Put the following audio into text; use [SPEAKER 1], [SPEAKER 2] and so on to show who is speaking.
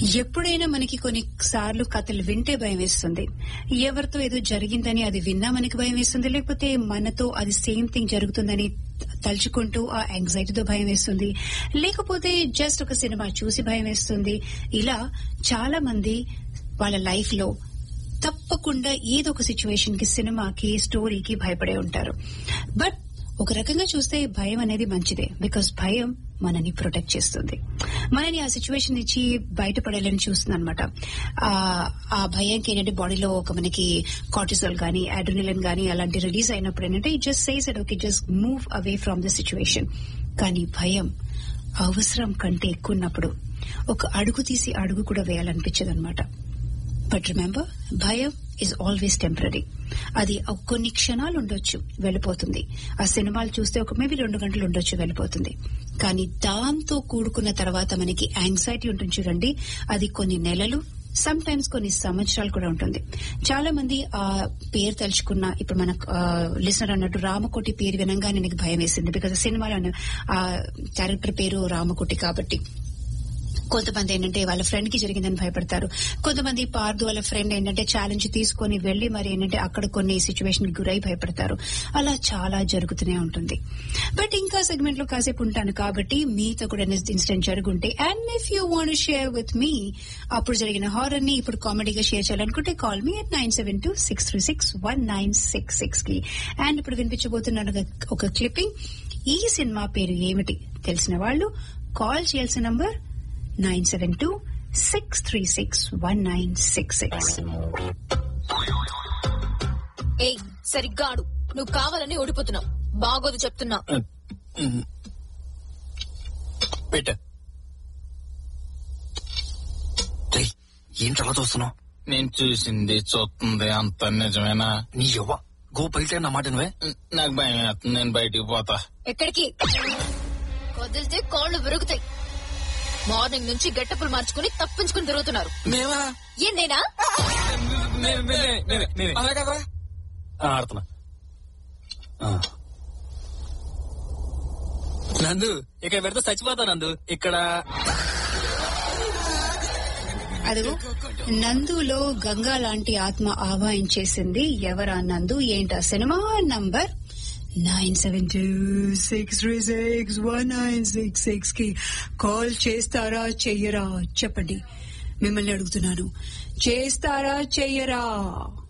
[SPEAKER 1] ఎప్పుడైనా మనకి కొన్ని సార్లు కథలు వింటే భయం వేస్తుంది ఎవరితో ఏదో జరిగిందని అది విన్నా మనకి భయం వేస్తుంది లేకపోతే మనతో అది సేమ్ థింగ్ జరుగుతుందని తలుచుకుంటూ ఆ యాంగ్జైటీతో భయం వేస్తుంది లేకపోతే జస్ట్ ఒక సినిమా చూసి భయం వేస్తుంది ఇలా చాలా మంది వాళ్ళ లైఫ్ లో తప్పకుండా ఏదో ఒక సిచ్యువేషన్ కి సినిమాకి స్టోరీకి భయపడే ఉంటారు బట్ ఒక రకంగా చూస్తే భయం అనేది మంచిదే బికాస్ భయం మనని ప్రొటెక్ట్ చేస్తుంది మనని ఆ సిచ్యువేషన్ నుంచి బయటపడాలని చూస్తుంది అనమాట ఆ భయంకి ఏంటంటే బాడీలో ఒక మనకి కార్టిసోల్ గానీ అడ్రినలిన్ గానీ అలాంటి రిలీజ్ అయినప్పుడు ఏంటంటే it just says it okay just move away from the situation కానీ భయం అవసరం కంటే ఎక్కువ ఉన్నప్పుడు ఒక అడుగు తీసి అడుగు కూడా వేయాలనిపించదు అనమాట బట్ రిమెంబర్ భయం ఈజ్ ఆల్వేస్ టెంపరీ అది కొన్ని క్షణాలు ఉండొచ్చు వెళ్ళిపోతుంది ఆ సినిమాలు చూస్తే ఒక మేబీ రెండు గంటలు ఉండొచ్చు వెళ్ళిపోతుంది కానీ దాంతో కూడుకున్న తర్వాత మనకి యాంగ్జైటీ ఉంటుంది చూడండి అది కొన్ని నెలలు సమ్ టైమ్స్ కొన్ని సంవత్సరాలు కూడా ఉంటుంది చాలా మంది ఆ పేరు తలుచుకున్న ఇప్పుడు మన లిసనర్ అన్నట్టు రామకోటి పేరు వినంగానే నాకు భయం వేసింది బికాజ్ సినిమాలో ఆ క్యారెక్టర్ పేరు రామకోటి కాబట్టి కొంతమంది ఏంటంటే వాళ్ళ ఫ్రెండ్ కి జరిగిందని భయపడతారు కొంతమంది పార్దు వాళ్ళ ఫ్రెండ్ ఏంటంటే ఛాలెంజ్ తీసుకొని వెళ్లి మరి ఏంటంటే అక్కడ కొన్ని సిచ్యువేషన్ కి గురై భయపడతారు అలా చాలా జరుగుతూనే ఉంటుంది బట్ ఇంకా సెగ్మెంట్ లో కాసేపు ఉంటాను కాబట్టి మీతో కూడా ఇన్సిడెంట్ జరుగుంటే and if you want share with me అప్పుడు జరిగిన హారర్ ని ఇప్పుడు కామెడీగా షేర్ చేయాలనుకుంటే call me at nine seven two six three six one nine six six కి అండ్ ఇప్పుడు వినిపించబోతున్నాను ఒక క్లిప్పింగ్ ఈ సినిమా పేరు ఏమిటి తెలిసిన వాళ్ళు కాల్ చేయాల్సిన number nine seven two six three six one nine six six
[SPEAKER 2] ఏయ్ సరిగ్గా ఆడు నువ్వు కావాలని ఓడిపోతున్నావు బాగోదు చెప్తున్నా
[SPEAKER 3] పెట్ట ఏంటి అలా చూస్తున్నావు
[SPEAKER 4] నేను చూసింది చూస్తుంది అంత నిజమేనా
[SPEAKER 3] నీ యవ్వ గో బయట నా మాట నువ్వే
[SPEAKER 4] నాకు భయం వేస్తుంది నేను బయటికి పోతా
[SPEAKER 2] ఎక్కడికి వదిలితే కాళ్ళు విరుగుతాయి మార్నింగ్ నుంచి గట్టపులు మార్చుకుని తప్పించుకుని తిరుగుతున్నారు
[SPEAKER 4] మేమా
[SPEAKER 2] ఏం నేనా
[SPEAKER 4] అలా కదా
[SPEAKER 3] ఆడుతున్నా ఆ. నందు ఇక్కడ పెడితే చచ్చిపోతా నందు ఇక్కడ
[SPEAKER 1] అదిగో నందులో గంగా లాంటి ఆత్మ ఆవాహించేసింది ఎవరా నందు ఏంటా cinema number nine seven two six three six one nine six six కి కాల్ చేస్తారా చెయ్యరా చెప్పండి మిమ్మల్ని అడుగుతున్నాను చేస్తారా చెయ్యరా